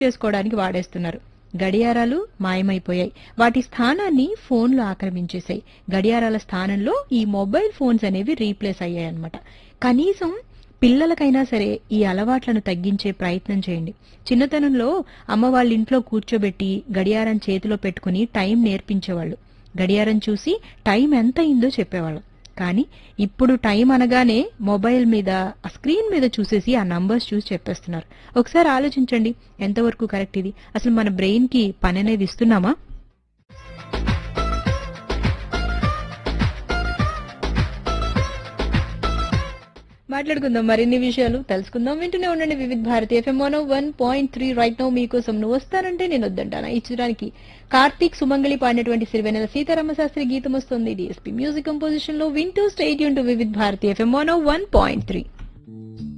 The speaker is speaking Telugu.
చేసుకోవడానికి వాడేస్తున్నారు గడియారాలు మాయమైపోయాయి వాటి స్థానాన్ని ఫోన్లు ఆక్రమించేశాయి గడియారాల స్థానంలో ఈ మొబైల్ ఫోన్స్ అనేవి రీప్లేస్ అయ్యాయి అన్నమాట కనీసం పిల్లలకైనా సరే ఈ అలవాట్లను తగ్గించే ప్రయత్నం చేయండి చిన్నతనంలో అమ్మ వాళ్ళ ఇంట్లో కూర్చోబెట్టి గడియారం చేతిలో పెట్టుకుని టైం నేర్పించేవాళ్ళు గడియారం చూసి టైం ఎంత అయిందో చెప్పేవాళ్ళం కానీ ఇప్పుడు టైం అనగానే మొబైల్ మీద ఆ స్క్రీన్ మీద చూసేసి ఆ నంబర్స్ చూసి చెప్పేస్తున్నారు ఒకసారి ఆలోచించండి ఎంతవరకు కరెక్ట్ ఇది అసలు మన బ్రెయిన్ కి పని అనేది ఇస్తున్నామా మాట్లాడుకుందాం మరిన్ని విషయాలు తెలుసుకుందాం వింటూనే ఉండండి Vividha Bharati FM one one point three right now మీకోసం నువ్వు వస్తానంటే నేను వద్దంటాను ఈ చిత్రానికి కార్తీక్ సుమంగళి పాడినటువంటి సిరివెనెల సీతారామ శాస్త్రి గీతం వస్తుంది డిఎస్పీ మ్యూజిక్ కంపోజిషన్ లో వింటూ stadium to Vividha Bharati FM one one point three